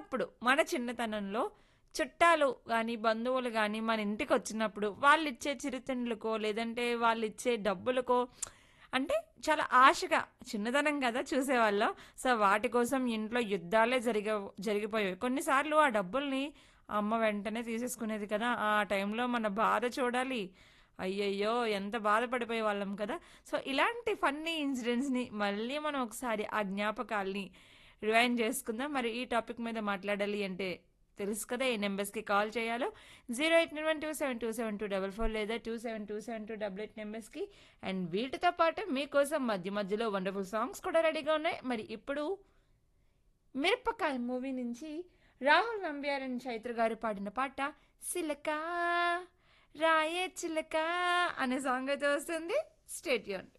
చిన్నప్పుడు మన చిన్నతనంలో చుట్టాలు గాని, బంధువులు గాని మన ఇంటికొచ్చినప్పుడు వాళ్ళిచ్చే చిరుతిండ్లకో, లేదంటే వాళ్ళిచ్చే డబ్బులకో అంటే చాలా ఆశగా చిన్నతనం కదా చూసేవాళ్ళం. సో, వాటి కోసం ఇంట్లో యుద్ధాలే జరిగవ్ జరిగిపోయేవి. కొన్నిసార్లు ఆ డబ్బుల్ని అమ్మ వెంటనే తీసేసుకునేది కదా! ఆ టైంలో మన బాధ చూడాలి. అయ్యయ్యో! ఎంత బాధపడిపోయేవాళ్ళం కదా! సో, ఇలాంటి ఫన్నీ ఇన్సిడెంట్స్‌ని మళ్ళీ మనం ఒకసారి ఆ జ్ఞాపకాల్ని రివైండ్ చేసుకుందాం. మరి ఈ టాపిక్ మీద మాట్లాడాలి అంటే తెలుసు కదా! ఏ నంబర్స్‌కి కాల్ చేయాలో 08912727244 లేదా 272728 నంబర్స్‌కి అండ్ వీటితో పాటు మీకోసం మధ్య మధ్యలో వండర్‌ఫుల్ సాంగ్స్ కూడా రెడీగా ఉన్నాయి. మరి ఇప్పుడు 'మిరపకాయ' మూవీ నుంచి రాహుల్ నంబియార్ అండ్ చైత్ర గారు పాడిన పాట 'సిలకా రాయే చిలక' అనే సాంగ్ అయితే వస్తుంది. Stay tuned.